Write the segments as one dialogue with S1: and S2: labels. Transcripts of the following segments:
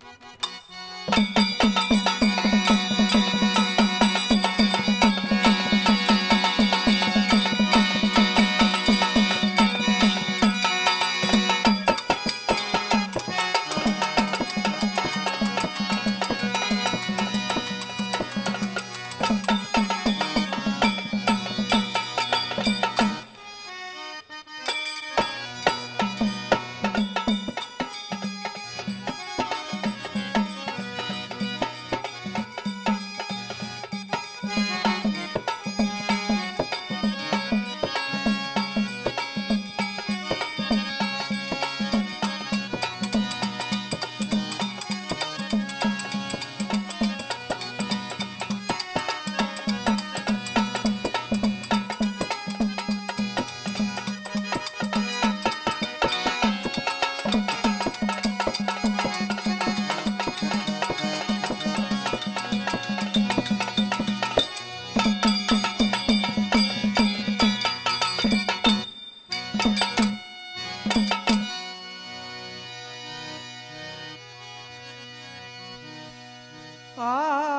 S1: ಆ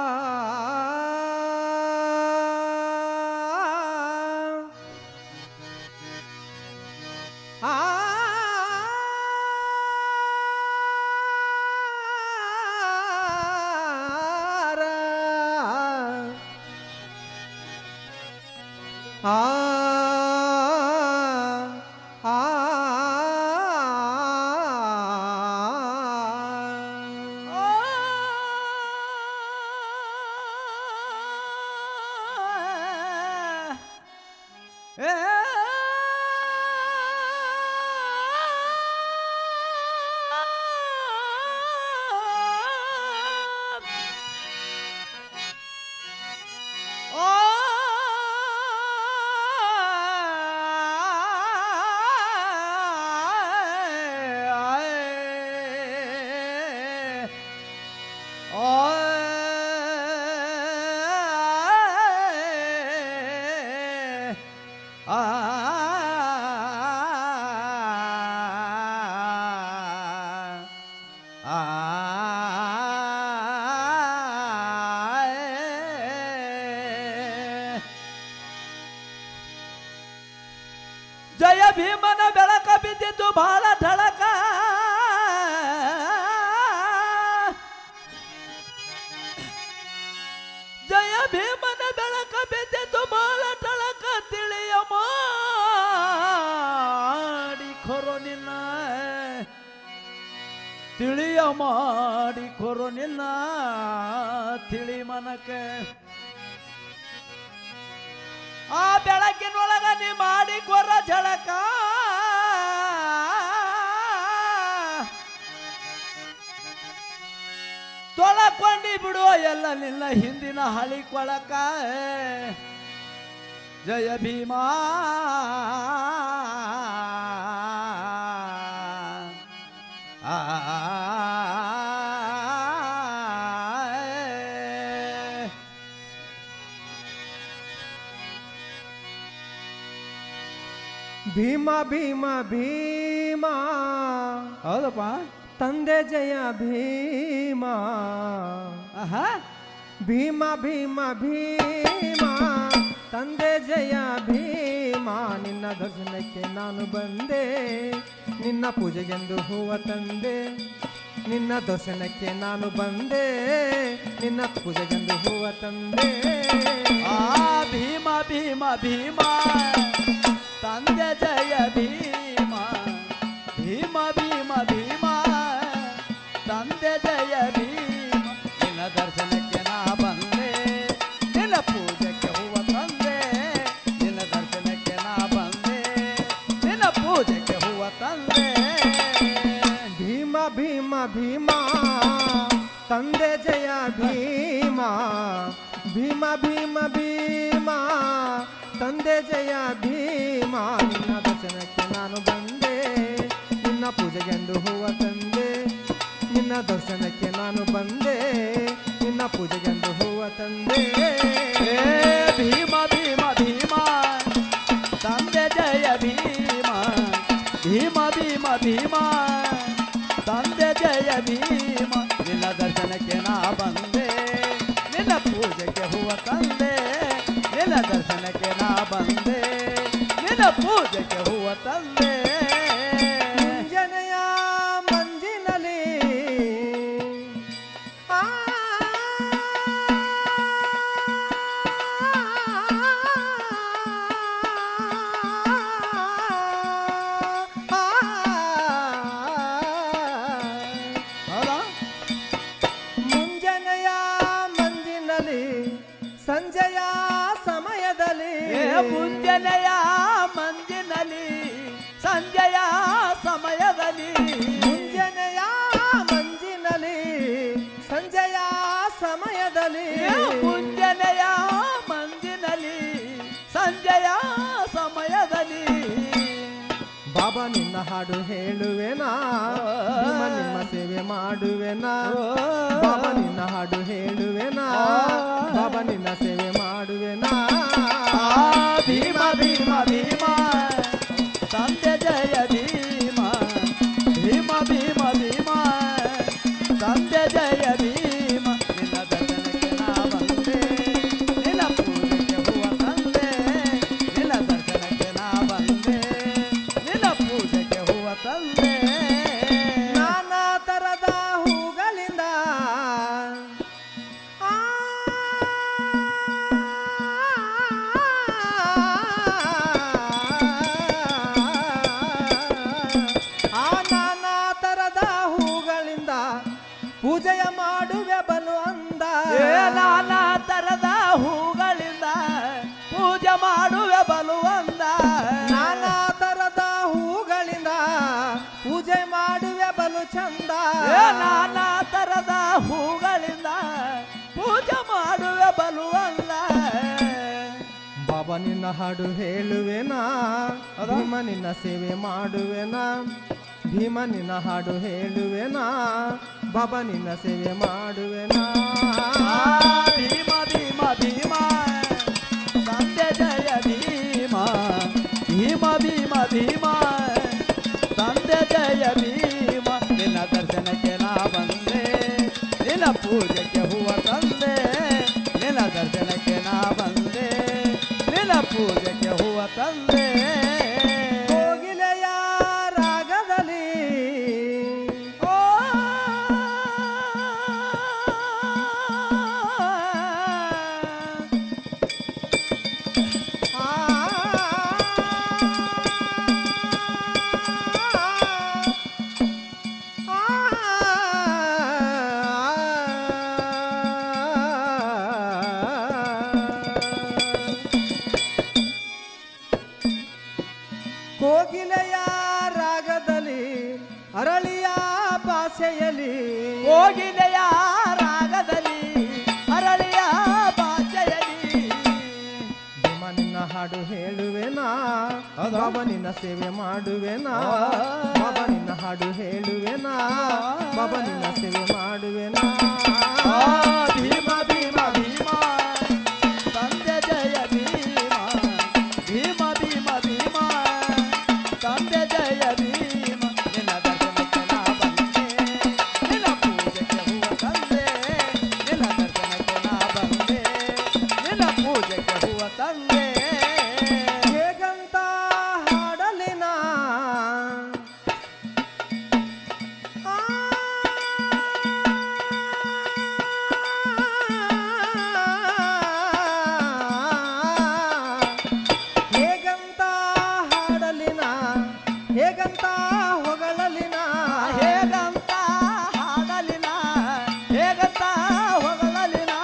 S1: ಆ ಆ ಜಯ ಭೀಮನ ಬೆಳಕ ಬಿದ್ದಿದ್ದು ಬಹಳ ಢಳಕ ಜಯ ಭೀಮನ ಬೆಳಕ ಬಿದ್ದಿದ್ದು ಬಹಳ ಢಳಕ ತಿಳಿಯ ಮಾಡಿ ಖೊರೋ ನಿನ್ನ ತಿಳಿಯ ಮಾಡಿ ಖೊರೋ ನಿನ್ನ ತಿಳಿ ಮನಕ್ಕೆ ಆ ಬೆಳಕಿನೊಳಗ ನೀ ಮಾಡಿ ಕೊರ ಜಳಕ ತೊಳಕೊಂಡಿ ಬಿಡುವ ಎಲ್ಲ ನಿನ್ನ ಹಿಂದಿನ ಹಳಿ ಕೊಳಕ ಜಯ ಭೀಮಾ ಆ
S2: ಭೀಮ ಭೀಮ ಭೀಮ
S1: ಹೌದಪ್ಪ
S2: ತಂದೆ ಜಯ ಭೀಮ
S1: ಆಹಾ
S2: ಭೀಮ ಭೀಮ ಭೀಮ ತಂದೆ ಜಯ ಭೀಮ ನಿನ್ನ ದರ್ಶನಕ್ಕೆ ನಾನು ಬಂದೆ ನಿನ್ನ ಪೂಜೆಗೆಂದು ಹೂವ ತಂದೆ ನಿನ್ನ ದರ್ಶನಕ್ಕೆ ನಾನು ಬಂದೆ ನಿನ್ನ ಪೂಜೆಗೆಂದು ಹೂವ ತಂದೆ
S1: ಆ ಭೀಮ ಭೀಮ ಭೀಮ ತಂದೆ ಜಯ ಭೀಮ ಭೀಮ ಭೀಮ ಭೀಮ ತಂದೆ ಜಯ ಭೀಮ ನಿನ್ನ ದರ್ಶನಕ್ಕೆ ನಾ ಬಂದೆ ನಿನ್ನ ಪೂಜೆಗೆ ಹೂವ ತಂದೆ ನಿನ್ನ ದರ್ಶನಕ್ಕೆ ನಾ ಬಂದೆ ನಿನ್ನ ಪೂಜೆಗೆ ಹೂವ ತಂದೆ
S2: ಭೀಮ ಭೀಮ ಭೀಮ ತಂದೆ ಜಯ ಭೀಮ ಭೀಮ ಭೀಮ ಭೀಮ ತಂದೆ ಜಯ ಭೀಮ ನಿನ್ನ ದರ್ಶನಕ್ಕೆ ನಾನು ಬಂದೆ ನಿನ್ನ ಪೂಜೆಗೆಂದು ಹೂವ ತಂದೆ ನಿನ್ನ ದರ್ಶನಕ್ಕೆ ನಾನು ಬಂದೆ ನಿನ್ನ ಪೂಜೆಗೆಂದು ಹೂವ ತಂದೆ
S1: ಏ ಭೀಮ ಭೀಮ ಭೀಮ ತಂದೆ ಜಯ ಭೀಮ ಭೀಮ ಭೀಮ ಭೀಮ ತಂದೆ ಜಯ ಭೀಮ ನಿನ್ನ ಬಂದೆ ನಿನ್ನ ಪೂಜೆಗೆ ಹೂವ ತಂದೆ ನಿನ್ನ ದರ್ಶನಕ್ಕೆ ನಾ ಬಂದೆ ನಿನ್ನ ಪೂಜೆಗೆ ಹೂವ ತಂದೆ
S2: ಮುಂಜನೆಯ ಮಂಜಿನಲಿ ಆ
S1: ಹೌದಾ
S2: ಮುಂಜನೆಯ ಮಂಜಿನಲಿ ಸಂಜೆಯ ಸಮಯದಲ್ಲಿ
S1: ಏ ಮುಂಜಾನೆಯ ಮಂಜಿನಲ್ಲಿ ಸಂಜೆಯ ಸಮಯದಲ್ಲಿ
S2: ಮುಂಜಾನೆಯ ಮಂಜಿನಲಿ ಸಂಜೆಯ ಸಮಯದಲ್ಲಿ
S1: ಏ ಮುಂಜಾನೆಯ ಮಂಜಿನಲ್ಲಿ ಸಂಜೆಯ ಸಮಯದಲ್ಲಿ
S2: ಬಾಬಾ ನಿನ್ನ ಹಾಡು ಹೇಳುವೆನಾ ಭೀಮ ನಿಮ್ಮ ಸೇವೆ ಮಾಡುವೆನಾ ಬಾಬಾ ನಿನ್ನ ಹಾಡು ಹೇಳುವೆನಾ ಬಾಬಾ ನಿನ್ನ ಸೇವೆ ಮಾಡುವೆನಾ
S1: ಆ ಭೀಮ ಭೀಮ ಭೀಮ ತಂದೆ ಜಯ ಭೀಮ ಭೀಮ ಭೀಮ ಭೀಮ ತಂದೆ ಜಯ ಭೀಮ ನಿನ್ನ ದರ್ಶನಕ್ಕೆ ನಾ ಬಂದೆ ನಿನ್ನ ಪೂಜೆಗೆ ಹೂವ ತಂದೆ ನಿನ್ನ ದರ್ಶನಕ್ಕೆ ನಾ ಬಂದೆ ನಿನ್ನ ಪೂಜೆಗೆ ಹೂವ ತಂದೆ
S2: ನಾನಾ ತರದ ಹೂಗಳಿಂದ ಆ ಆ ನಾನಾ ತರದ ಹೂಗಳಿಂದ ಪೂಜೆಯ ಮಾಡುವೆ ಬಲು ಅಂದ
S1: ಏ ನಾನಾ ತರದ ಹೂಗಳಿಂದ ಪೂಜೆ ಮಾಡುವೆ ಬಲುವಂದ
S2: ನಾನಾ ತರದ ಹೂಗಳಿಂದ ಪೂಜೆ ಮಾಡುವೆ ಬಲು ಚಂದ
S1: ಏ ನಾನಾ ತರದ ಹೂಗಳಿಂದ ಪೂಜೆ ಮಾಡುವೆ ಬಲುವಂದ
S2: ಬಾಬಾ ನಿನ್ನ ಹಾಡು ಹೇಳುವೆನಾ ಭೀಮ ನಿನ್ನ ಸೇವೆ ಮಾಡುವೆನಾ ಭೀಮ ನಿನ್ನ ಹಾಡು ಹೇಳುವೆನಾ ಬಾಬಾ ನಿನ್ನ ಸೇವೆ ಮಾಡುವೆನಾ
S1: ಆ ಭೀಮ ಭೀಮ ಭೀಮ ತಂದೆ ಜಯ ಭೀಮ ಭೀಮ ಭೀಮ ಭೀಮ ತಂದೆ ಜಯ ಭೀಮ ನಿನ್ನ ದರ್ಶನಕ್ಕೆ ನಾ ಬಂದೆ ನಿನ್ನ ಪೂಜೆಗೆ ಹೂವ ತಂದೆ ನಿನ್ನ ದರ್ಶನಕ್ಕೆ ನಾ ಬಂದೆ ನಿನ್ನ ಪೂಜೆಗೆ ಹೂವ ತಂದೆ
S2: ಕೋಗಿಲೆಯ ರಾಗದಲ್ಲಿ
S1: ಓ
S2: ಆ ಕೋಗಿಲೆಯ ರಾಗದಲ್ಲಿ ಅರಳಿಯ ಭಾಷೆಯಲ್ಲಿ
S1: ಕೋಗಿಲೆಯ ರಾಗದಲ್ಲಿ ಅರಳಿಯ ಭಾಷೆಯಲ್ಲಿ
S2: ಭೀಮ ನಿನ್ನ ಹಾಡು ಹೇಳುವೆನಾ
S1: ಹೌದಾ?
S2: ಬಾಬಾ ನಿನ್ನ ಸೇವೆ ಮಾಡುವೆನಾ
S1: ಆ.
S2: ಬಾಬಾ ನಿನ್ನ ಹಾಡು ಹೇಳುವೆನಾ ಬಾಬಾ ನಿನ್ನ ಸೇವೆ ಮಾಡುವೆನಾ
S1: ಆ ಭೀಮ ಭೀಮ ಭೀಮ ತಂದೆ ಜಯ ಭೀಮ ಭೀಮ ಭೀಮ ಭೀಮ ತಂದೆ ಜಯ ಭೀಮ ನಿನ್ನ ದರ್ಶನಕ್ಕೆ ನಾ ಬಂದೆ ನಿನ್ನ ಪೂಜೆಗೆ ಹೂವ ತಂದೆ ನಿನ್ನ ದರ್ಶನಕ್ಕೆ ನಾ ಬಂದೆ ನಿನ್ನ ಪೂಜೆಗೆ ಹೂವ ತಂದೆ
S2: ಹೇಗಂತ ಹಾಡಲಿನ ಆ. ಹೇಗಂತ ಹಾಡಲಿನ ಹೇಗಂತ ಹೊಗಳಲಿನ
S1: ಹೇಗಂತ ಹಾಡಲಿನ ಹೇಗಂತ ಹೊಗಳಲಿನ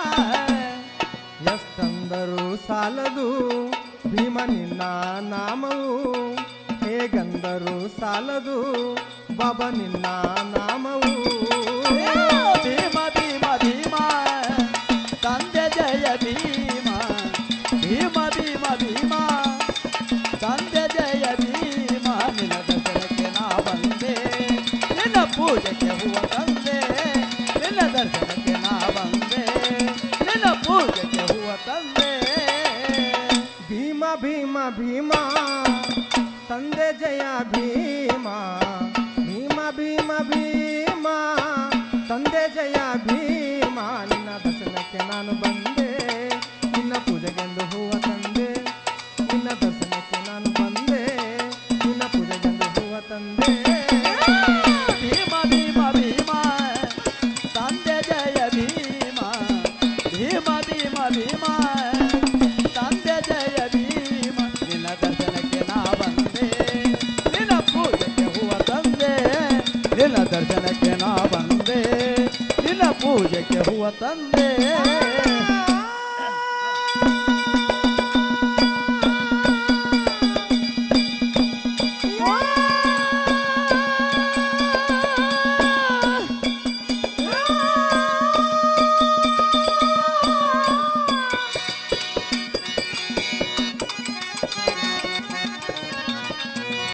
S2: ಎಷ್ಟಂದರೂ ಸಾಲದು ಭೀಮ ನಿನ್ನ ನಾಮವು ಹೇಗಂದರೂ ಸಾಲದು ಬಾಬಾ ನಿನ್ನ ನಾಮವು
S1: ಭೀಮ ಭೀಮ ಭೀಮ ತಂದೆ ಜಯ ಭೀಮ ಭೀಮ ಭೀಮ ಭೀಮ ತಂದೆ ಜಯ ಭೀಮ ನಿನ್ನ ದರ್ಶನಕ್ಕೆ ನಾ ಬಂದೆ ನಿನ್ನ ಪೂಜೆಗೆ ಹೂವ ತಂದೆ ನಿನ್ನ ದರ್ಶನಕ್ಕೆ ನಾ ಬಂದೆ ನಿನ್ನ ಪೂಜೆಗೆ ಹೂವ ತಂದೆ
S2: ಭೀಮ ಭೀಮ ಭೀಮ ತಂದೆ ಜಯ ಭೀಮ ಭೀಮ ಭೀಮ ಭೀಮ ತಂದೆ ಜಯ ಭೀಮ ನಿನ್ನ ದರ್ಶನಕ್ಕೆ ನಾನು ಬಂದೆ ನಿನ್ನ ಪೂಜೆಗೆಂದು ಹೂವ ತಂದೆ ನಿನ್ನ ದರ್ಶನಕ್ಕೆ ನಾನು ಬಂದೆ ನಿನ್ನ ಪೂಜೆಗೆಂದು ಹೂವ ತಂದೆ
S1: ಭೀಮ ಭೀಮ ಭೀಮ ತಂದೆ ಜಯ ಭೀಮ ಭೀಮ ಭೀಮ ಭೀಮ ತಂದೆ ಜಯ ಭೀಮ ನಿನ್ನ ದರ್ಶನಕ್ಕೆ ನಾ ಬಂದೆ ನಿನ್ನ ಪೂಜೆಗೆ ಹೂವ ತಂದೆ ನಿನ್ನ ದರ್ಶನಕ್ಕೆ ನಾ ಬಂದೆ ನಿನ್ನ ಪೂಜೆಗೆ ಹೂವ ತಂದೆ